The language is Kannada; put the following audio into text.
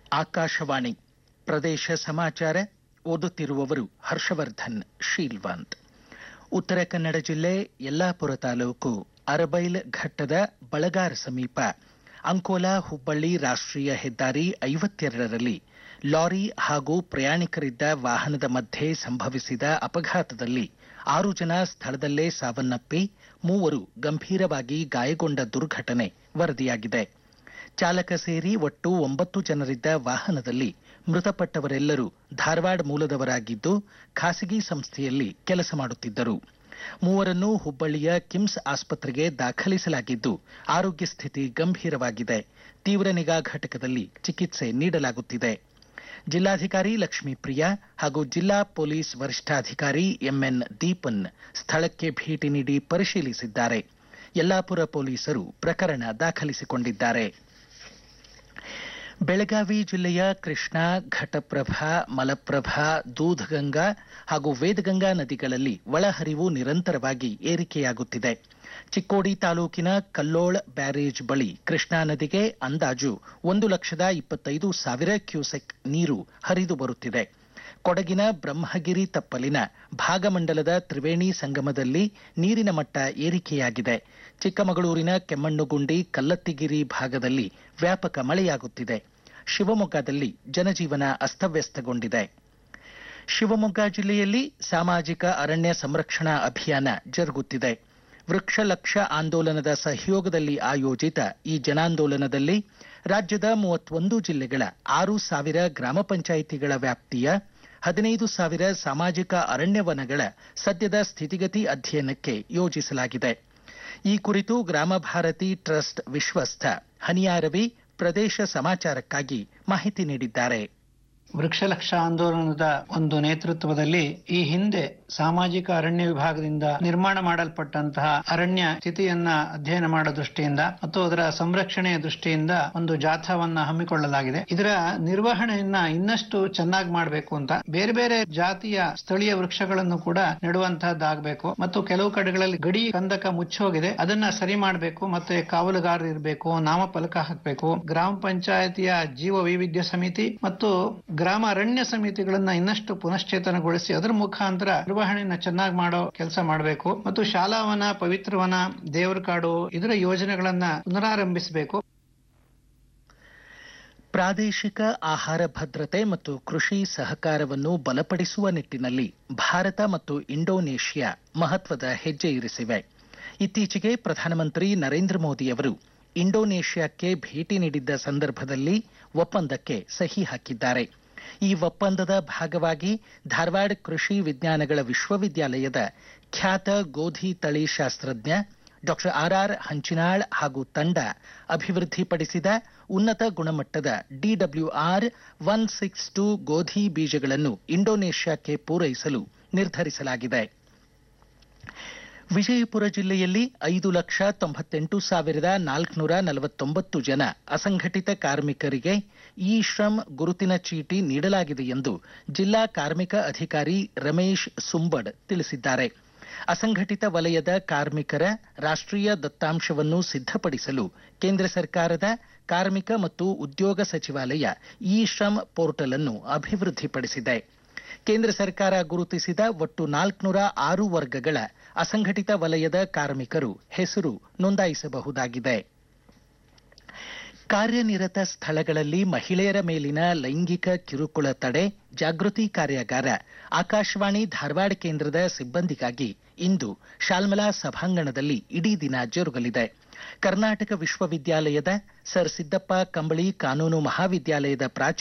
ಆಕಾಶವಾಣಿ ಪ್ರದೇಶ ಸಮಾಚಾರ ಓದುತ್ತಿರುವವರು ಹರ್ಷವರ್ಧನ್ ಶೀಲ್ವಂತ್ ಉತ್ತರ ಕನ್ನಡ ಜಿಲ್ಲೆ ಯಲ್ಲಾಪುರ ತಾಲೂಕು ಅರಬೈಲ್ ಘಟ್ಟದ ಬಳಗಾರ ಸಮೀಪ ಅಂಕೋಲಾ ಹುಬ್ಬಳ್ಳಿ ರಾಷ್ಟ್ರೀಯ ಹೆದ್ದಾರಿ ಐವತ್ತೆರಡರಲ್ಲಿ ಲಾರಿ ಹಾಗೂ ಪ್ರಯಾಣಿಕರಿದ್ದ ವಾಹನದ ಮಧ್ಯೆ ಸಂಭವಿಸಿದ ಅಪಘಾತದಲ್ಲಿ ಆರು ಜನ ಸ್ಥಳದಲ್ಲೇ ಸಾವನ್ನಪ್ಪಿ ಮೂವರು ಗಂಭೀರವಾಗಿ ಗಾಯಗೊಂಡ ದುರ್ಘಟನೆ ವರದಿಯಾಗಿದೆ ಚಾಲಕ ಸೇರಿ ಒಟ್ಟು ಒಂಬತ್ತು ಜನರಿದ್ದ ವಾಹನದಲ್ಲಿ ಮೃತಪಟ್ಟವರೆಲ್ಲರೂ ಧಾರವಾಡ ಮೂಲದವರಾಗಿದ್ದು ಖಾಸಗಿ ಸಂಸ್ಥೆಯಲ್ಲಿ ಕೆಲಸ ಮಾಡುತ್ತಿದ್ದರು ಮೂವರನ್ನು ಹುಬ್ಬಳ್ಳಿಯ ಕಿಮ್ಸ್ ಆಸ್ಪತ್ರೆಗೆ ದಾಖಲಿಸಲಾಗಿದ್ದು ಆರೋಗ್ಯ ಸ್ಥಿತಿ ಗಂಭೀರವಾಗಿದೆ ತೀವ್ರ ನಿಗಾ ಘಟಕದಲ್ಲಿ ಚಿಕಿತ್ಸೆ ನೀಡಲಾಗುತ್ತಿದೆ ಜಿಲ್ಲಾಧಿಕಾರಿ ಲಕ್ಷ್ಮೀಪ್ರಿಯಾ ಹಾಗೂ ಜಿಲ್ಲಾ ಪೊಲೀಸ್ ವರಿಷ್ಠಾಧಿಕಾರಿ ಎಂಎನ್ ದೀಪನ್ ಸ್ಥಳಕ್ಕೆ ಭೇಟಿ ನೀಡಿ ಪರಿಶೀಲಿಸಿದ್ದಾರೆ ಯಲ್ಲಾಪುರ ಪೊಲೀಸರು ಪ್ರಕರಣ ದಾಖಲಿಸಿಕೊಂಡಿದ್ದಾರೆ ಬೆಳಗಾವಿ ಜಿಲ್ಲೆಯ ಕೃಷ್ಣಾ ಘಟಪ್ರಭಾ ಮಲಪ್ರಭಾ ದೂಧಗಂಗಾ ಹಾಗೂ ವೇದಗಂಗಾ ನದಿಗಳಲ್ಲಿ ಒಳಹರಿವು ನಿರಂತರವಾಗಿ ಏರಿಕೆಯಾಗುತ್ತಿದೆ ಚಿಕ್ಕೋಡಿ ತಾಲೂಕಿನ ಕಲ್ಲೋಳ್ ಬ್ಯಾರೇಜ್ ಬಳಿ ಕೃಷ್ಣಾ ನದಿಗೆ ಅಂದಾಜು ಒಂದು ಲಕ್ಷದ ಇಪ್ಪತ್ತೈದು ಸಾವಿರ ಕ್ಯೂಸೆಕ್ ನೀರು ಹರಿದು ಬರುತ್ತಿದೆ ಕೊಡಗಿನ ಬ್ರಹ್ಮಗಿರಿ ತಪ್ಪಲಿನ ಭಾಗಮಂಡಲದ ತ್ರಿವೇಣಿ ಸಂಗಮದಲ್ಲಿ ನೀರಿನ ಮಟ್ಟ ಏರಿಕೆಯಾಗಿದೆ ಚಿಕ್ಕಮಗಳೂರಿನ ಕೆಮ್ಮಣ್ಣುಗುಂಡಿ ಕಲ್ಲತ್ತಿಗಿರಿ ಭಾಗದಲ್ಲಿ ವ್ಯಾಪಕ ಮಳೆಯಾಗುತ್ತಿದೆ ಶಿವಮೊಗ್ಗದಲ್ಲಿ ಜನಜೀವನ ಅಸ್ತವ್ಯಸ್ತಗೊಂಡಿದೆ ಶಿವಮೊಗ್ಗ ಜಿಲ್ಲೆಯಲ್ಲಿ ಸಾಮಾಜಿಕ ಅರಣ್ಯ ಸಂರಕ್ಷಣಾ ಅಭಿಯಾನ ಜರುಗುತ್ತಿದೆ ವೃಕ್ಷ ಲಕ್ಷ ಆಂದೋಲನದ ಸಹಯೋಗದಲ್ಲಿ ಆಯೋಜಿತ ಈ ಜನಾಂದೋಲನದಲ್ಲಿ ರಾಜ್ಯದ ಮೂವತ್ತೊಂದು ಜಿಲ್ಲೆಗಳ ಆರು ಸಾವಿರ ಗ್ರಾಮ ಪಂಚಾಯಿತಿಗಳ ವ್ಯಾಪ್ತಿಯ ಹದಿನೈದು ಸಾವಿರ ಸಾಮಾಜಿಕ ಅರಣ್ಯವನಗಳ ಸದ್ಯದ ಸ್ಥಿತಿಗತಿ ಅಧ್ಯಯನಕ್ಕೆ ಯೋಜಿಸಲಾಗಿದೆ ಈ ಕುರಿತು ಗ್ರಾಮ ಭಾರತಿ ಟ್ರಸ್ಟ್ ವಿಶ್ವಸ್ಥ ಹನಿಯಾರವಿ ಪ್ರದೇಶ ಸಮಾಚಾರಕ್ಕಾಗಿ ಮಾಹಿತಿ ನೀಡಿದ್ದಾರೆ ವೃಕ್ಷಲಕ್ಷ ಆಂದೋಲನದ ಒಂದು ನೇತೃತ್ವದಲ್ಲಿ ಈ ಹಿಂದೆ ಸಾಮಾಜಿಕ ಅರಣ್ಯ ವಿಭಾಗದಿಂದ ನಿರ್ಮಾಣ ಮಾಡಲ್ಪಟ್ಟಂತಹ ಅರಣ್ಯ ಸ್ಥಿತಿಯನ್ನ ಅಧ್ಯಯನ ಮಾಡೋ ದೃಷ್ಟಿಯಿಂದ ಮತ್ತು ಅದರ ಸಂರಕ್ಷಣೆಯ ದೃಷ್ಟಿಯಿಂದ ಒಂದು ಜಾಥಾವನ್ನ ಹಮ್ಮಿಕೊಳ್ಳಲಾಗಿದೆ ಇದರ ನಿರ್ವಹಣೆಯನ್ನ ಇನ್ನಷ್ಟು ಚೆನ್ನಾಗಿ ಮಾಡಬೇಕು ಅಂತ ಬೇರೆ ಬೇರೆ ಜಾತಿಯ ಸ್ಥಳೀಯ ವೃಕ್ಷಗಳನ್ನು ಕೂಡ ನೆಡುವಂತಹದ್ದಾಗಬೇಕು ಮತ್ತು ಕೆಲವು ಕಡೆಗಳಲ್ಲಿ ಗಡಿ ಕಂದಕ ಮುಚ್ಚೋಗಿದೆ ಅದನ್ನ ಸರಿ ಮಾಡಬೇಕು ಮತ್ತೆ ಕಾವಲುಗಾರರು ಇರಬೇಕು ನಾಮಫಲಕ ಹಾಕಬೇಕು ಗ್ರಾಮ ಪಂಚಾಯತಿಯ ಜೀವ ವೈವಿಧ್ಯ ಸಮಿತಿ ಮತ್ತು ಗ್ರಾಮ ಅರಣ್ಯ ಸಮಿತಿಗಳನ್ನ ಇನ್ನಷ್ಟು ಪುನಶ್ಚೇತನಗೊಳಿಸಿ ಅದರ ಮುಖಾಂತರ ನಿರ್ವಹಣೆಯನ್ನ ಚೆನ್ನಾಗಿ ಮಾಡೋ ಕೆಲಸ ಮಾಡಬೇಕು ಮತ್ತು ಶಾಲಾವನ ಪವಿತ್ರವನ ದೇವರ ಕಾಡು ಇದರ ಯೋಜನೆಗಳನ್ನ ಪುನರಾರಂಭಿಸಬೇಕು ಪ್ರಾದೇಶಿಕ ಆಹಾರ ಭದ್ರತೆ ಮತ್ತು ಕೃಷಿ ಸಹಕಾರವನ್ನು ಬಲಪಡಿಸುವ ನಿಟ್ಟಿನಲ್ಲಿ ಭಾರತ ಮತ್ತು ಇಂಡೋನೇಷ್ಯಾ ಮಹತ್ವದ ಹೆಜ್ಜೆ ಇರಿಸಿವೆ ಇತ್ತೀಚೆಗೆ ಪ್ರಧಾನಮಂತ್ರಿ ನರೇಂದ್ರ ಮೋದಿ ಅವರು ಇಂಡೋನೇಷ್ಯಾಕ್ಕೆ ಭೇಟಿ ನೀಡಿದ್ದ ಸಂದರ್ಭದಲ್ಲಿ ಒಪ್ಪಂದಕ್ಕೆ ಸಹಿ ಹಾಕಿದ್ದಾರೆ ಈ ಒಪ್ಪಂದದ ಭಾಗವಾಗಿ ಧಾರವಾಡ ಕೃಷಿ ವಿಜ್ಞಾನಗಳ ವಿಶ್ವವಿದ್ಯಾಲಯದ ಖ್ಯಾತ ಗೋಧಿ ತಳಿ ಶಾಸ್ತ್ರಜ್ಞ ಡಾಕ್ಟರ್ ಆರ್ಆರ್ ಹಂಚಿನಾಳ್ ಹಾಗೂ ತಂಡ ಅಭಿವೃದ್ಧಿಪಡಿಸಿದ ಉನ್ನತ ಗುಣಮಟ್ಟದ ಡಿಡಬ್ಲ್ಯೂಆರ್ ಒನ್ ಸಿಕ್ಸ್ ಟೂ ಗೋಧಿ ಬೀಜಗಳನ್ನು ಇಂಡೋನೇಷ್ಯಾಕ್ಕೆ ಪೂರೈಸಲು ನಿರ್ಧರಿಸಲಾಗಿದೆ ವಿಜಯಪುರ ಜಿಲ್ಲೆಯಲ್ಲಿ ಐದು ಲಕ್ಷ ತೊಂಬತ್ತೆಂಟು ಸಾವಿರದ ನಾಲ್ಕುನೂರ ನಲವತ್ತೊಂಬತ್ತು ಜನ ಅಸಂಘಟಿತ ಕಾರ್ಮಿಕರಿಗೆ ಇ ಶ್ರಮ್ ಗುರುತಿನ ಚೀಟಿ ನೀಡಲಾಗಿದೆ ಎಂದು ಜಿಲ್ಲಾ ಕಾರ್ಮಿಕ ಅಧಿಕಾರಿ ರಮೇಶ್ ಸುಂಬಡ್ ತಿಳಿಸಿದ್ದಾರೆ ಅಸಂಘಟಿತ ವಲಯದ ಕಾರ್ಮಿಕರ ರಾಷ್ಟ್ರೀಯ ದತ್ತಾಂಶವನ್ನು ಸಿದ್ಧಪಡಿಸಲು ಕೇಂದ್ರ ಸರ್ಕಾರದ ಕಾರ್ಮಿಕ ಮತ್ತು ಉದ್ಯೋಗ ಸಚಿವಾಲಯ ಇ ಶ್ರಮ್ ಪೋರ್ಟಲ್ ಅನ್ನು ಅಭಿವೃದ್ಧಿಪಡಿಸಿದೆ ಕೇಂದ್ರ ಸರ್ಕಾರ ಗುರುತಿಸಿದ ಒಟ್ಟು ನಾಲ್ಕುನೂರ ಆರು ವರ್ಗಗಳ ಅಸಂಘಟಿತ ವಲಯದ ಕಾರ್ಮಿಕರು ಹೆಸರು ನೋಂದಾಯಿಸಬಹುದಾಗಿದೆ ಕಾರ್ಯನಿರತ ಸ್ಥಳಗಳಲ್ಲಿ ಮಹಿಳೆಯರ ಮೇಲಿನ ಲೈಂಗಿಕ ಕಿರುಕುಳ ತಡೆ ಜಾಗೃತಿ ಕಾರ್ಯಾಗಾರ ಆಕಾಶವಾಣಿ ಧಾರವಾಡ ಕೇಂದ್ರದ ಸಿಬ್ಬಂದಿಗಾಗಿ ಇಂದು ಶಾಲ್ಮಲಾ ಸಭಾಂಗಣದಲ್ಲಿ ಇಡೀ ದಿನ ಜರುಗಲಿದೆ ಕರ್ನಾಟಕ ವಿಶ್ವವಿದ್ಯಾಲಯದ ಸರ್ ಸಿದ್ದಪ್ಪ ಕಂಬಳಿ ಕಾನೂನು ಮಹಾವಿದ್ಯಾಲಯದ ಪ್ರಾಚಾರ್ಯ